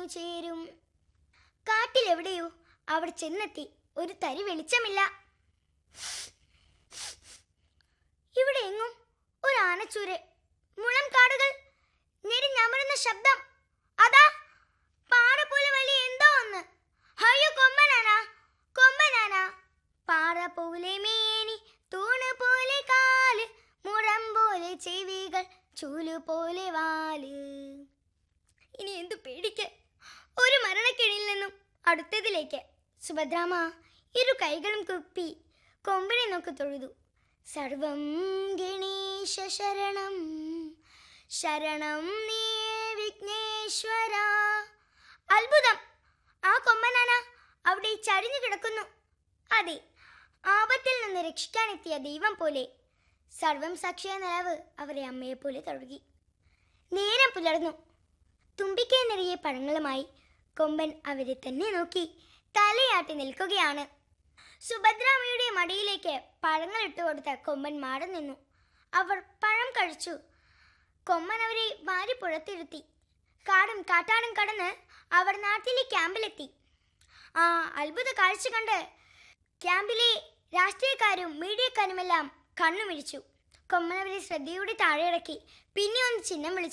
ചേരും കാട്ടിലെവിടെയോ അവിടെ ചെന്നെത്തി ഒരു തരി വെളിച്ചമില്ല ഇവിടെ എങ്ങും ഒരു ആനച്ചൂര് മുളം കാടുകൾ ഞെരിഞ്ഞമരുന്ന ശബ്ദം അതാ പാറ പോലെ വലിയ എന്തോ ഒന്ന് അയ്യോ കൊമ്പനാനാ കൊമ്പനാനാ പാറ പോലെ മേനി തൂണ് പോലെ കാല് മുളം പോലെ ചെവികൾ ചൂല് പോലെ വാല് ഇനി എന്തു പേടിക്ക് ഒരു മരണക്കിണിയിൽ നിന്നും അടുത്തതിലേക്ക് സുഭദ്രാമ ഇരു കൈകളും കുപ്പി കൊമ്പിനെ നോക്കി തൊഴുതു സർവം ഗണേശ ശരണം ശരണം നീ വിഘ്നേശ്വര അത്ഭുതം ആ കൊമ്പനാന അവിടെ ചരിഞ്ഞു കിടക്കുന്നു അതെ ആപത്തിൽ നിന്ന് രക്ഷിക്കാനെത്തിയ ദൈവം പോലെ സർവം സാക്ഷിയ നിലവ് അവരെ അമ്മയെ പോലെ തഴുകി നേരം പുലർന്നു തുമ്പിക്കൈ നിറയെ പഴങ്ങളുമായി കൊമ്പൻ അവരെ തന്നെ നോക്കി തലയാട്ടി നിൽക്കുകയാണ് സുഭദ്രാമയുടെ മടിയിലേക്ക് പഴങ്ങൾ ഇട്ടു കൊടുത്ത കൊമ്പൻ മാറി നിന്നു അവർ പഴം കഴിച്ചു കൊമ്പൻ അവരെ വാരി പുറത്തിരുത്തി കാടും കാട്ടാടും കടന്ന് അവർ നാട്ടിലെ ക്യാമ്പിലെത്തി ആ അത്ഭുത കാഴ്ച കണ്ട് ക്യാമ്പിലെ രാഷ്ട്രീയക്കാരും മീഡിയക്കാരുമെല്ലാം കണ്ണുമിഴിച്ചു കൊമ്മനവരെ ശ്രദ്ധയോടെ താഴെയിറക്കി പിന്നെ ഒന്ന് ചിഹ്നം വിളിച്ചു